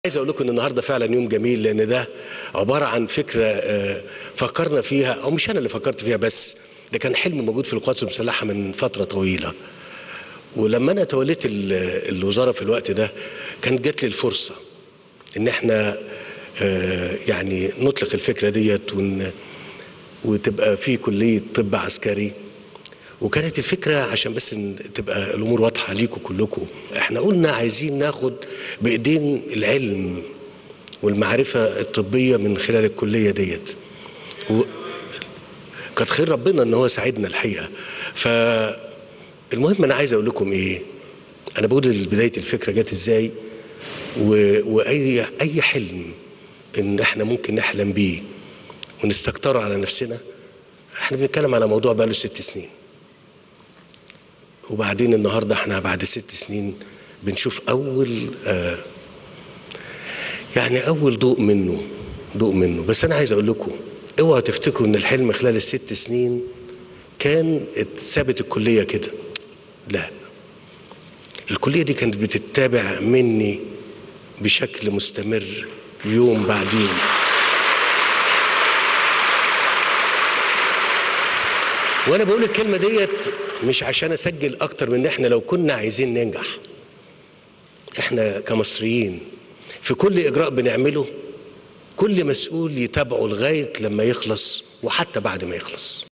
عايز اقول لكم ان النهارده فعلا يوم جميل لان ده عباره عن فكره آه، فكرنا فيها او مش انا اللي فكرت فيها بس ده كان حلم موجود في القوات المسلحه من فتره طويله ولما انا توليت ال- الوزاره في الوقت ده كانت جات لي الفرصه ان احنا آه، يعني نطلق الفكره ديت ون وتبقى في كليه طب عسكري وكانت الفكرة عشان بس إن تبقى الأمور واضحة ليكم كلكم احنا قلنا عايزين ناخد بإيدين العلم والمعرفة الطبية من خلال الكلية ديت و... كانت خير ربنا ان هو ساعدنا الحقيقة فالمهم انا عايز اقول لكم ايه انا بقول بداية الفكرة جت ازاي و... واي اي حلم ان احنا ممكن نحلم بيه ونستكتره على نفسنا احنا بنتكلم على موضوع بقاله ست سنين وبعدين النهارده احنا بعد ست سنين بنشوف اول آه يعني اول ضوء منه ضوء منه بس انا عايز اقول لكم اوعوا تفتكروا ان الحلم خلال الست سنين كان اتثابت الكليه كده لا الكليه دي كانت بتتابع مني بشكل مستمر يوم بعد يوم وانا بقول الكلمه ديت مش عشان اسجل اكتر من ان احنا لو كنا عايزين ننجح احنا كمصريين في كل اجراء بنعمله كل مسؤول يتابعه لغايه لما يخلص وحتى بعد ما يخلص